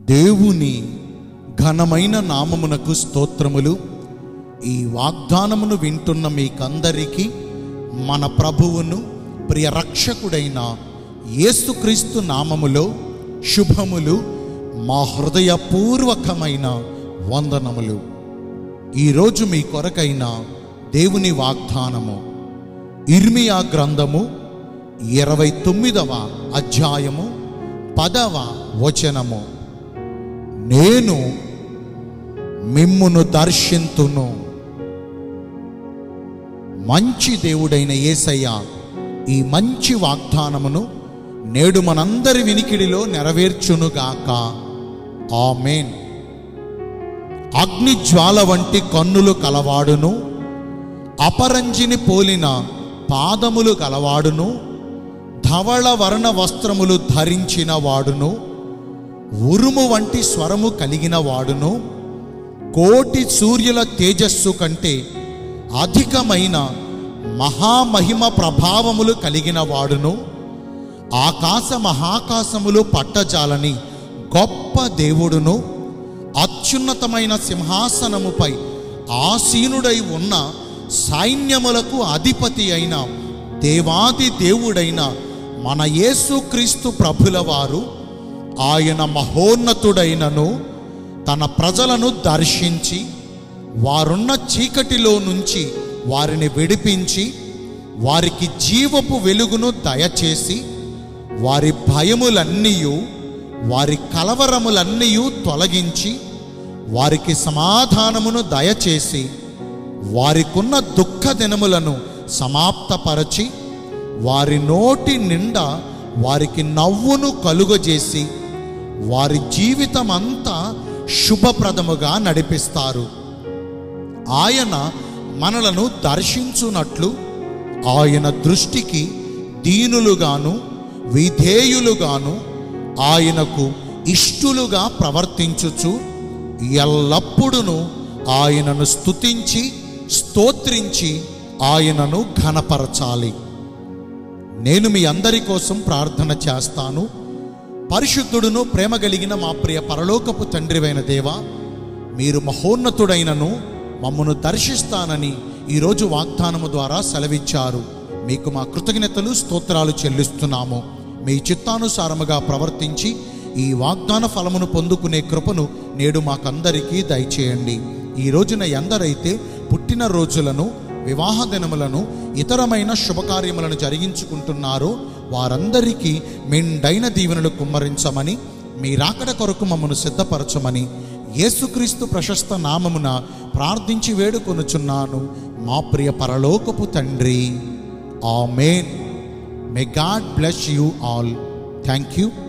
దేవుని ఘనమైన నామమునకు స్తోత్రములు ఈ వాగ్దానమును వింటున్న మీకందరికీ మన ప్రభువును ప్రియ రక్షకుడైన యేసుక్రీస్తు నామములో శుభములు మా హృదయపూర్వకమైన వందనములు ఈరోజు మీ కొరకైన దేవుని వాగ్దానము ఇర్మియా గ్రంథము ఇరవై తొమ్మిదవ అధ్యాయము పదవ వచనము నేను మిమ్మును దర్శింతును మంచి దేవుడైన యేసయ్య ఈ మంచి వాగ్దానమును నేడు మనందరి వినికిడిలో నెరవేర్చునుగాక ఆమెన్ అగ్ని జ్వాల వంటి కన్నులు కలవాడును అపరంజిని పోలిన పాదములు గలవాడును ధవళ వర్ణ వస్త్రములు ధరించిన వాడును ఉరుము వంటి స్వరము కలిగిన వాడును కోటి సూర్యుల తేజస్సు కంటే అధికమైన మహామహిమ ప్రభావములు కలిగిన వాడును ఆకాశ మహాకాశములు పట్టజాలని గొప్ప దేవుడును అత్యున్నతమైన సింహాసనముపై ఆసీనుడై ఉన్న సైన్యములకు అధిపతి అయిన దేవాది దేవుడైన మన యేసుక్రీస్తు ప్రభుల వారు ఆయన మహోన్నతుడైనను తన ప్రజలను దర్శించి వారున్న చీకటిలో నుంచి వారిని విడిపించి వారికి జీవపు వెలుగును దయచేసి వారి భయములన్నీయు వారి కలవరములన్నీయు తొలగించి వారికి సమాధానమును దయచేసి వారికున్న దుఃఖ దినములను సమాప్తపరచి వారి నోటి నిండా వారికి నవ్వును కలుగజేసి వారి జీవితం అంతా శుభప్రదముగా నడిపిస్తారు ఆయన మనలను దర్శించునట్లు ఆయన దృష్టికి దీనులుగాను విధేయులుగాను ఆయనకు ఇష్టులుగా ప్రవర్తించుచు ఎల్లప్పుడూ ఆయనను స్తుతించి స్తోత్రించి ఆయనను ఘనపరచాలి నేను మీ అందరి కోసం ప్రార్థన చేస్తాను పరిశుద్ధుడును ప్రేమ కలిగిన మా ప్రియ పరలోకపు తండ్రివైన దేవా మీరు మహోన్నతుడైనను మమ్మను దర్శిస్తానని ఈరోజు వాగ్దానము ద్వారా సెలవిచ్చారు మీకు మా కృతజ్ఞతలు స్తోత్రాలు చెల్లిస్తున్నాము మీ చిత్తానుసారముగా ప్రవర్తించి ఈ వాగ్దాన ఫలమును పొందుకునే కృపను నేడు మాకందరికీ దయచేయండి ఈ రోజున ఎందరైతే పుట్టిన రోజులను వివాహ దినములను ఇతరమైన శుభకార్యములను జరిగించుకుంటున్నారో వారందరికీ మెండైన దీవెనలు కుమ్మరించమని మీ రాకడ కొరకు మమ్మను సిద్ధపరచమని యేసుక్రీస్తు ప్రశస్త నామమున ప్రార్థించి వేడుకొనుచున్నాను మా ప్రియ పరలోకపు తండ్రి amen may God bless you all thank you